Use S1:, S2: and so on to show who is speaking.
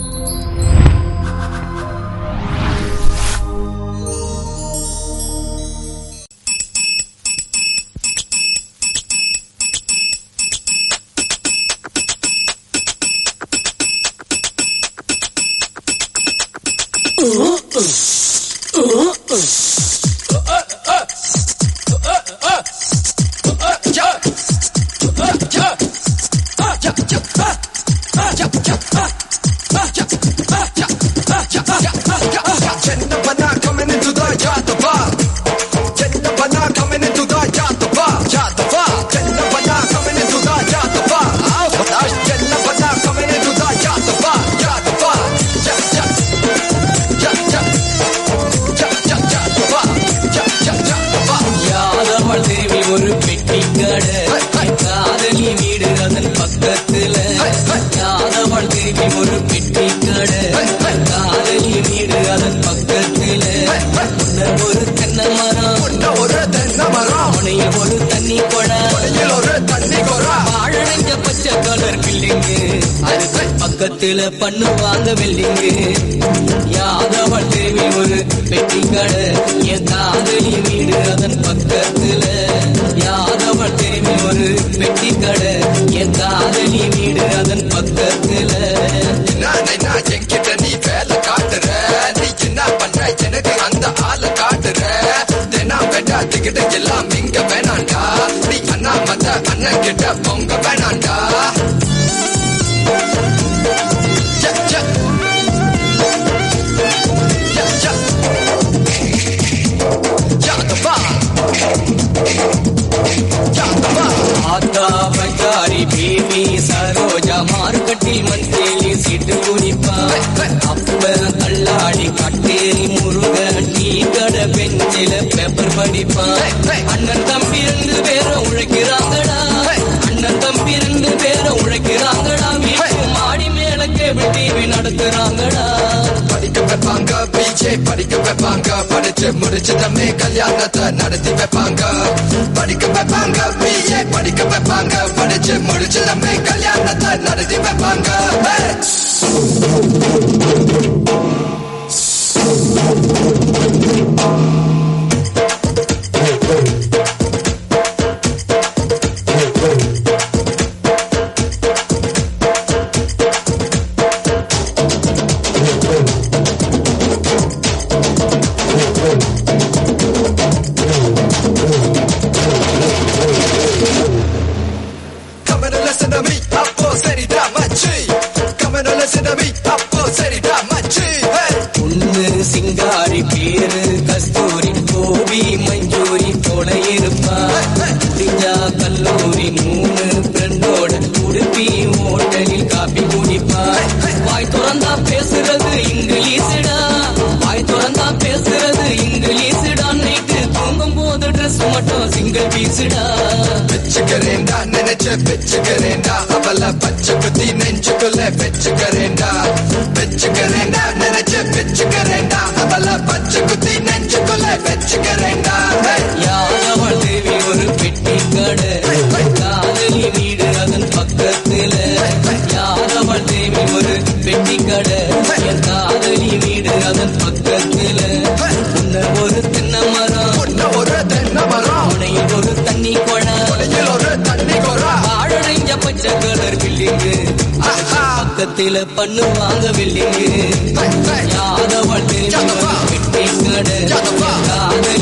S1: Chennapana coming into the Yatava. Chennapana coming into the Yatava. Yatava. Chennapana coming into the Yatava. Chennapana coming into the Yatava. Yatava. Ja, ja. Ja, ja. Ja, ja, Yatava. Ja, ja, Yatava.
S2: யாதவள் Devi ஒரு பெட்டி கடை
S1: high, high.
S2: காதலி வீடு அதன் பக்கத்துல
S1: high, high.
S2: யாதவள் Devi ஒரு பெட்டி கடை
S1: ஹை, ஹை.
S2: காதலி வீடு அதன் பக்கத்துல
S1: ஹை, ஹை.
S2: முன்னர் ஒரு தென்னை மரம்
S1: உன்ன ஒரு தென்னை மரம்
S2: முனையில் ஒரு தண்ணி குடம்
S1: வெளியில் ஒரு தண்ணி குரா
S2: வாழடைஞ்ச பச்சை கலர் பில்டிங்கு அதுக்கு பக்கத்துல பண்ணுவாங்க பில்டிங்கு யாதவள் தேவி ஒரு பெட்டி கடை என் காதலி வீடு அதன் பக்கத்துல யாதவள் தேவி ஒரு பெட்டி கடை என் காதலி வீடு அதன் பக்கத்துல
S1: நான் நான் என்கிட்ட நீ வேலை காட்டுற நீ என்ன பண்ற எனக்கு அந்த ஆளை காட்டுற தினா வெட்டாத்துக்கிட்ட எல்லாம் இங்க வேணாண்டா நீ அண்ணா மத்த அண்ணன் கிட்ட பொங்க வேணாண்டா ச்ச, ச்ச. ச்ச, ச்ச. யாதவா. யாதவா.
S2: ஆத்தா பஜாரி பேபி சரோஜா மார்க்கெட்டில் மஞ்சேலி சீட்டு குடிப்பா அப்ப தள்ளாடி கட்டேரி முருக டீ கடை பெஞ்சில பேப்பர் படிப்பா அண்ணன் தம்பி ரெண்டு பேரும் உழைக்கிறாங்கடா அண்ணன் தம்பி ரெண்டு பேரும் உழைக்கிறாங்கடா வீட்டு மாடி மேல கேபிள் டிவி நடத்துறாங்கடா
S1: படிக்க வைப்பாங்க பிஜே படிக்க வைப்பாங்க படிச்சு முடிச்சதமே கல்யாணத்தை நடத்தி வைப்பாங்க படிக்க வைப்பாங்க பிஜே படிக்க வைப்பாங்க படிச்சு முடிச்சதமே கல்யாணத்தை நடத்தி வைப்பாங்க Hey! Come and listen to me, அப்போ சரிடா மச்சி Come and listen to me, அப்போ சரிடா மச்சி Hey!
S2: பொண்ணு சிங்காரி பேரு கஸ்தூரி கோபி மஞ்சூரி தொட இருப்பா முடிஞ்சா கல்லூரி மூணு ஃப்ரெண்டோட உடுப்பி ஹோட்டலில் காப்பி குடிப்பா வாய் திறந்தா பேசுறது இங்கிலீஷுடா வாய் திறந்தா பேசுறது இங்கிலீஷுடா நைட்டு தூங்கும் போது ட்ரெஸ் மட்டும் சிங்கிள் பீஸுடா
S1: வச்சுக்கிறேன்டா நினைச்ச வச்சுக்கிறேன்டா அவள பச்சை குத்தி நெஞ்சுக்குள்ள வச்சுக்கிறேன்டா வச்சுக்கிறேன்டா நினைச்ச வச்சுக்கிறேன்டா அவள பச்சை குத்தி நெஞ்சுக்குள்ள வச்சுக்கிறேன்டா Hey!
S2: யாதவள் தேவி ஒரு பெட்டி கடை காதலி வீடு அதன் பக்கத்துல யாதவள் தேவி ஒரு பெட்டி கடை என் காதலி வீடு அதன் பக்கத்துல உன்ன ஒரு தென்னை மரம்
S1: உன்ன ஒரு தென்னை மரம்
S2: முனையில் ஒரு தண்ணி குடம்
S1: உலகில் ஒரு தண்ணி குரா
S2: வாழடைஞ்ச பச்சை கலர் பில்டிங்கு
S1: ஆஹா.
S2: பக்கத்துல பண்ணுவாங்க பில்டிங்கு
S1: Hey, hey.
S2: யாதவள் தேவி ஒரு பெட்டி கடை
S1: யாதவா.
S2: காதலி